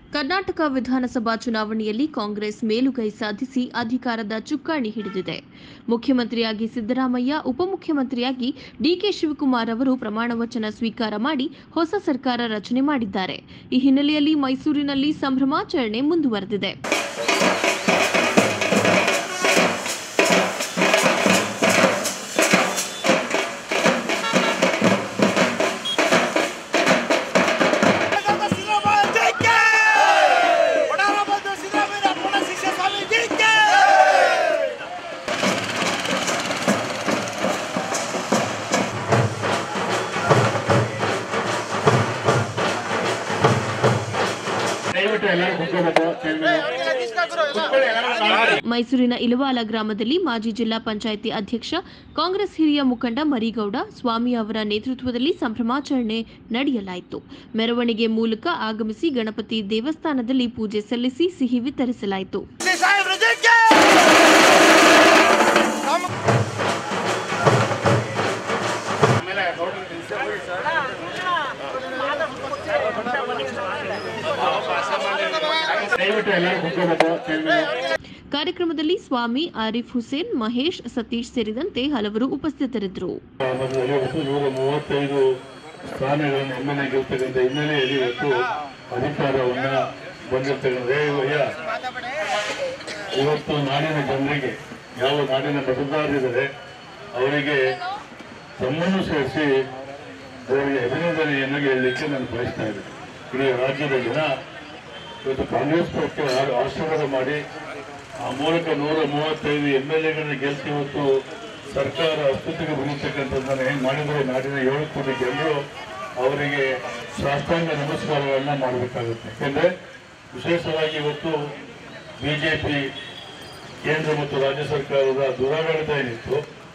ಕರ್ನಾಟಕ ವಿಧಾನಸಭಾ ಚುನಾವಣೆಯಲ್ಲಿ ಕಾಂಗ್ರೆಸ್ ಮೇಲುಗೈ ಸಾಧಿಸಿ ಅಧಿಕಾರದ ಚುಕ್ಕಾಣಿ ಹಿಡಿದಿದೆ ಮುಖ್ಯಮಂತ್ರಿಯಾಗಿ ಸಿದ್ದರಾಮಯ್ಯ ಉಪಮುಖ್ಯಮಂತ್ರಿಯಾಗಿ ಡಿಕೆ ಶಿವಕುಮಾರ್ ಅವರು ಪ್ರಮಾಣ ವಚನ ಸ್ವೀಕಾರ ಮಾಡಿ ಹೊಸ ಸರ್ಕಾರ ರಚನೆ ಮಾಡಿದ್ದಾರೆ ಈ ಹಿನ್ನೆಲೆಯಲ್ಲಿ ಮೈಸೂರಿನಲ್ಲಿ ಸಂಭ್ರಮಾಚರಣೆ ಮುಂದುವರೆದಿದೆ ಕನ್ನಡ ಸಿದ್ದರಾಮಯ್ಯ ಜೈಕೆ! ಪ್ರಧಾನಮಂತ್ರಿ ಸಿದ್ದರಾಮಯ್ಯ ಪುನಃ ಶಿಕ್ಷೆ ಸ್ವಾಮಿ ಜೈಕೆ! ದಯವಿಟ್ಟು ಎಲ್ಲರೂ ಕುತ್ಕೋಬೇಕು ಕುತ್ಕೊಳ್ಳಿ ಎಲ್ಲರೂ ಮೈಸೂರಿನ ಇಲವಾಲ ಗ್ರಾಮದಲ್ಲಿ ಮಾಜಿ ಜಿಲ್ಲಾ ಪಂಚಾಯಿತಿ ಅಧ್ಯಕ್ಷ ಕಾಂಗ್ರೆಸ್ ಹಿರಿಯ ಮುಖಂಡ ಮರಿಗೌಡ ಸ್ವಾಮಿ ಅವರ ನೇತೃತ್ವದಲ್ಲಿ ಸಂಭ್ರಮಾಚರಣೆ ನಡೆಯಲಾಯಿತು ಮೆರವಣಿಗೆ ಮೂಲಕ ಆಗಮಿಸಿ ಗಣಪತಿ ದೇವಸ್ಥಾನದಲ್ಲಿ ಪೂಜೆ ಸಲ್ಲಿಸಿ ಸಿಹಿ ವಿತರಿಸಲಾಯಿತು ಶ್ರೀ ಸಾಹೇಬ್ರು ಜೈಕೆ! ನಮ್ಮ- ಆಮೇಲೆ ಗೌಡ್ರು ದಯವಿಟ್ಟು ಎಲ್ಲರೂ ಕುತ್ಕೋಬೇಕು ಕಾರ್ಯಕ್ರಮದಲ್ಲಿ ಸ್ವಾಮಿ ಆರಿಫ್ ಹುಸೇನ್ ಮಹೇಶ್ ಸತೀಶ್ ಸೇರಿದಂತೆ ಹಲವರು ಉಪಸ್ಥಿತರಿದ್ದರು ಗ್ರಾಮದಲ್ಲಿ ಇವತ್ತು ನೂರ ಮೂವತ್ತೈದು ಸ್ಥಾನಗಳನ್ನು ಎಮ್ಮೆಲೆ ಗೆಲ್ತಕ್ಕಂಥ ಹಿನ್ನೆಲೆಯಲ್ಲಿ ಇವತ್ತು ಅಧಿಕಾರವನ್ನ ಬಂದಿರ್ತಕ್ಕಂಥ ಅಯ್ಯ ಇವತ್ತು ನಾಡಿನ ಜನರಿಗೆ ಯಾವ ನಾಡಿನ ಮತದಾರರಿದ್ದಾರೆ ಅವರಿಗೆ ತಮ್ಮನ್ನು ಸೇರಿಸಿ ಅವರಿಗೆ ಅಭಿನಂದನೆಯನ್ನು ಹೇಳಲಿಕ್ಕೆ ನಾನು ಬಯಸ್ತಾ ಇದ್ದೇನೆ ಇಡೀ ರಾಜ್ಯದ ಜನ ಇವತ್ತು ಕಾಂಗ್ರೆಸ್ ಪಕ್ಷಕ್ಕೆ ಆ- ಆಶೀರ್ವಾದ ಮಾಡಿ ಆ ಮೂಲಕ ನೂರ ಮೂವತ್ತೈದು ಎಮ್ ಎಲ್ ಎಗಳನ್ನ ಗೆಲ್ಸಿ ಇವತ್ತು ಸರ್ಕಾರ ಅಸ್ತಿತ್ವಕ್ಕೆ ಬಂದಿರ್ತಕ್ಕಂಥದ್ದನ್ನು ಹೆಂಗೆ ಮಾಡಿದರೆ ನಾಡಿನ ಏಳು ಕೋಟಿ ಜನರು ಅವರಿಗೆ ಸಾಷ್ಟಾಂಗ ನಮಸ್ಕಾರಗಳನ್ನ ಮಾಡಬೇಕಾಗುತ್ತೆ ಯಾಕೆಂದ್ರೆ ವಿಶೇಷವಾಗಿ ಇವತ್ತು ಬಿಜೆಪಿ ಕೇಂದ್ರ ಮತ್ತು ರಾಜ್ಯ ಸರ್ಕಾರದ ದುರಾಡಳಿತ ಏನಿತ್ತು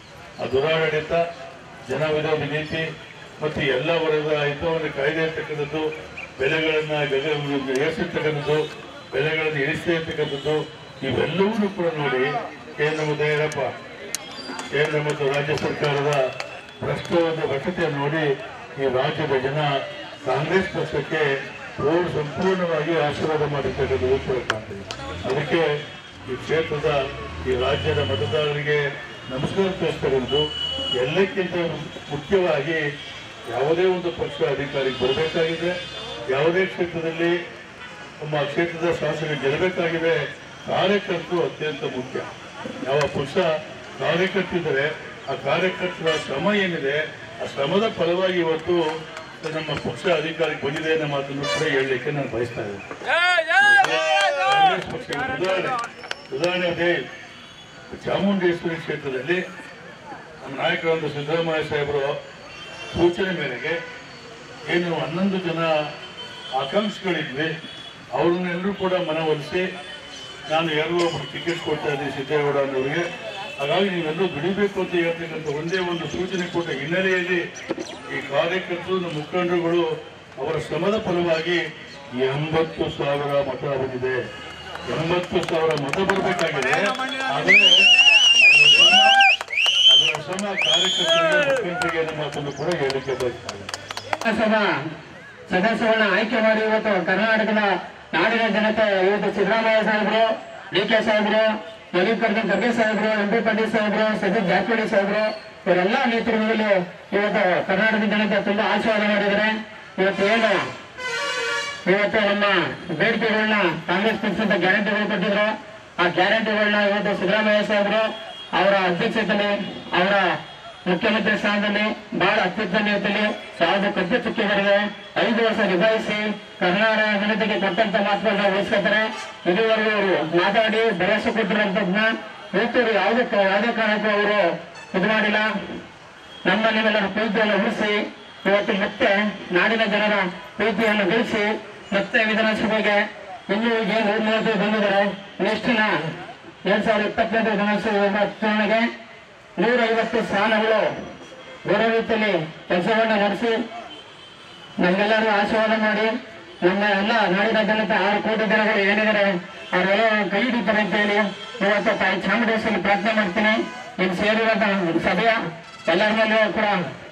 ಆ ದುರಾಡಳಿತ ಜನ ವಿರೋಧಿ ನೀತಿ ಮತ್ತು ಎಲ್ಲ ವರ್ಗದ ಹಿತವನ್ನು ಕಾಯ್ದೆ ಇರ್ತಕ್ಕಂಥದ್ದು ಬೆಲೆಗಳನ್ನ ಗಗ ಏರಿಸಿರ್ತಕ್ಕಂಥದ್ದು ಬೆಲೆಗಳನ್ನು ಇಳಿಸ್ತಾ ಇರ್ತಕ್ಕಂಥದ್ದು ಇವೆಲ್ಲವನ್ನೂ ಕೂಡ ನೋಡಿ ಕೇಂದ್ರ ಮತ್ತು ಏನಪ್ಪ ಕೇಂದ್ರ ಮತ್ತು ರಾಜ್ಯ ಸರ್ಕಾರದ ಭ್ರಷ್ಟವಾದ ಭ್ರಷ್ಟತೆಯನ್ನು ನೋಡಿ ಈ ರಾಜ್ಯದ ಜನ ಕಾಂಗ್ರೆಸ್ ಪಕ್ಷಕ್ಕೆ ಪೂರ್ಣ ಸಂಪೂರ್ಣವಾಗಿ ಆಶೀರ್ವಾದ ಮಾಡಿರ್ತಕ್ಕಂಥದ್ದು ಕೂಡ ಕಾಣ್ತದೆ ಅದಕ್ಕೆ ಈ ಕ್ಷೇತ್ರದ ಈ ರಾಜ್ಯದ ಮತದಾರರಿಗೆ ನಮಸ್ಕಾರ ತಿಳಿಸ್ತಕ್ಕಂಥದ್ದು ಎಲ್ಲಕ್ಕಿಂತ ಮುಖ್ಯವಾಗಿ ಯಾವುದೇ ಒಂದು ಪಕ್ಷ ಅಧಿಕಾರಿಗೆ ಬರಬೇಕಾಗಿದೆ ಯಾವುದೇ ಕ್ಷೇತ್ರದಲ್ಲಿ ನಮ್ಮ ಕ್ಷೇತ್ರದ ಶಾಸಕ ಗೆಲ್ಲಬೇಕಾಗಿದೆ ಕಾರ್ಯಕರ್ತರು ಅತ್ಯಂತ ಮುಖ್ಯ ಯಾವ ಪಕ್ಷ ಕಾರ್ಯಕರ್ತಿದ್ದಾರೆ ಆ ಕಾರ್ಯಕರ್ತರ ಶ್ರಮ ಏನಿದೆ ಆ ಶ್ರಮದ ಫಲವಾಗಿ ಇವತ್ತು ನಮ್ಮ ಪಕ್ಷ ಅಧಿಕಾರಕ್ಕೆ ಬಂದಿದೆ ಅನ್ನೋ ಮಾತನ್ನು ಕೂಡ ಹೇಳಲಿಕ್ಕೆ ನಾನು ಬಯಸ್ತಾ ಇದ್ದೇನೆ ಕಾಂಗ್ರೆಸ್ ಪಕ್ಷ ಉದಾಹರಣೆ ಉದಾಹರಣೆ ಅದೇ ಚಾಮುಂಡೇಶ್ವರಿ ಕ್ಷೇತ್ರದಲ್ಲಿ ನಮ್ಮ ನಾಯಕರಾದ ಸಿದ್ದರಾಮಯ್ಯ ಸಾಹೇಬರು ಸೂಚನೆ ಮೇರೆಗೆ ಏನು ಹನ್ನೊಂದು ಜನ ಆಕಾಂಕ್ಷಿಗಳಿದ್ವಿ ಅವ್ರನ್ನೆಲ್ಲರೂ ಕೂಡ ಮನವೊಲಿಸಿ ನಾನು ಯಾರಿಗೂ ಒಬ್ಬರು ಟಿಕೆಟ್ ಕೊಡ್ತಾ ಇದ್ದೀನಿ ಸಿದ್ದೇಗೌಡ ಅನ್ನೋರಿಗೆ ಹಾಗಾಗಿ ನೀವೆಲ್ಲರೂ ದುಡಿಬೇಕು ಅಂತ ಹೇಳ್ತಕ್ಕಂಥ ಒಂದೇ ಒಂದು ಸೂಚನೆ ಕೊಟ್ಟ ಹಿನ್ನೆಲೆಯಲ್ಲಿ ಈ ಕಾರ್ಯಕರ್ತರು ನಮ್ಮ ಮುಖಂಡರುಗಳು ಅವರ ಶ್ರಮದ ಫಲವಾಗಿ ಎಂಬತ್ತು ಸಾವಿರ ಮತ ಬಂದಿದೆ ಎಂಬತ್ತು ಸಾವಿರ ಮತ ಬರಬೇಕಾಗಿದೆ ಆದರೆ ಅದರ ಶ್ರಮ- ಅದರ ಶ್ರಮ ಕಾರ್ಯಕರ್ತರಿಗೆ ಮುಖ್ಯಮಂತ್ರಿಗೆ ಅನ್ನೋ ಮಾತನ್ನು ಕೂಡ ಹೇಳಲಿಕ್ಕೆ ಬಯಸ್ತಾರೆ ಲೋಕಸಭಾ ಸದಸ್ಯರನ್ನ ಆಯ್ಕೆ ಮಾಡಿ ಇವತ್ತು ಕರ್ನಾಟಕದ ನಾಡಿನ ಜನತೆ ಇವತ್ತು ಸಿದ್ದರಾಮಯ್ಯ ಸಾಹೇಬರು ಡಿ ಕೆ ಸಾಹೇಬರು ಮಲ್ಲಿಕಾರ್ಜುನ್ ಖರ್ಗೆ ಸಾಹೇಬರು ಎಂ ಪಿ ಪಾಟೀಲ್ ಸಾಹೇಬರು ಸತೀಶ್ ಜಾರಕಿಹೊಳಿ ಸಾಹೇಬರು ಇವರೆಲ್ಲ ನೇತೃತ್ವದಲ್ಲಿ ಇವತ್ತು ಕರ್ನಾಟಕದ ಜನತೆ ತುಂಬಾ ಆಶೀರ್ವಾದ ಮಾಡಿದ್ದಾರೆ ಇವತ್ತು ಏನು ಇವತ್ತು ನಮ್ಮ ಬೇಡಿಕೆಗಳನ್ನ ಕಾಂಗ್ರೆಸ್ ಪಕ್ಷದ ಗ್ಯಾರಂಟಿಗಳು ಕೊಟ್ಟಿದ್ರು ಆ ಗ್ಯಾರಂಟಿಗಳನ್ನ ಇವತ್ತು ಸಿದ್ದರಾಮಯ್ಯ ಸಾಹೇಬರು ಅವರ ಅಧ್ಯಕ್ಷತೆಯಲ್ಲಿ ಅವರ ಮುಖ್ಯಮಂತ್ರಿ ಸ್ಥಾನದಲ್ಲಿ ಬಹಳ ಅತ್ಯುತ್ತಮತೆಯಲ್ಲಿ ಸಾವಿರದ ಕಟ್ಟು ಚುಕ್ಕಿಗಳಿಗೆ ಐದು ವರ್ಷ ನಿಭಾಯಿಸಿ ಕರ್ನಾಟಕ ಜನತೆಗೆ ಕೊಟ್ಟಂತ ಮಾತುಗಳನ್ನ ಉಳಿಸ್ಕೊತಾರೆ ಇದುವರೆಗೂ ಅವರು ಮಾತಾಡಿ ಭರವಸೆ ಕೊಟ್ಟಿರುವಂತದ್ನ ಇವತ್ತು ಅವ್ರು ಯಾವುದೇ ಯಾವುದೇ ಕಾರಣಕ್ಕೂ ಅವರು ಇದು ಮಾಡಿಲ್ಲ ನಮ್ಮ ನಿಮ್ಮೆಲ್ಲರ ಪ್ರೀತಿಯನ್ನು ಉಳಿಸಿ ಇವತ್ತು ಮತ್ತೆ ನಾಡಿನ ಜನರ ಪ್ರೀತಿಯನ್ನು ಗಳಿಸಿ ಮತ್ತೆ ವಿಧಾನಸಭೆಗೆ ಇನ್ನೂ ಈಗ ನೂರ ಮೂವತ್ತೈದು ಬಂದಿದ್ದಾರೆ ನೆಕ್ಸ್ಟ್ ದಿನ ಎರಡ್ ಸಾವಿರದ ಇಪ್ಪತ್ತೆಂಟು ವಿಧಾನಸಭೆ ಚುನಾವಣೆಗೆ ನೂರ ಐವತ್ತು ಸ್ಥಾನಗಳು ಬೇರೆ ರೀತಿಯಲ್ಲಿ ಕೆಲಸವನ್ನು ನಡೆಸಿ ನಮ್ಮೆಲ್ಲರೂ ಆಶೀರ್ವಾದ ಮಾಡಿ ನಮ್ಮ ಎಲ್ಲ ನಾಡಿನ ಜನತೆ ಆರು ಕೋಟಿ ಜನಗಳು ಏನಿದ್ದಾರೆ ಅವರೆಲ್ಲ ಕೈ ಹಿಡಿತಾರೆ ಅಂತ ಹೇಳಿ ಇವತ್ತು ತಾಯಿ ಚಾಮುಂಡೇಶ್ವರಿ ಪ್ರಾರ್ಥನೆ ಮಾಡ್ತೀನಿ ಇಲ್ಲಿ ಸೇರಿರುವಂತಹ ಸಭೆಯ ಎಲ್ಲರ ಮೇಲೂ ಕೂಡ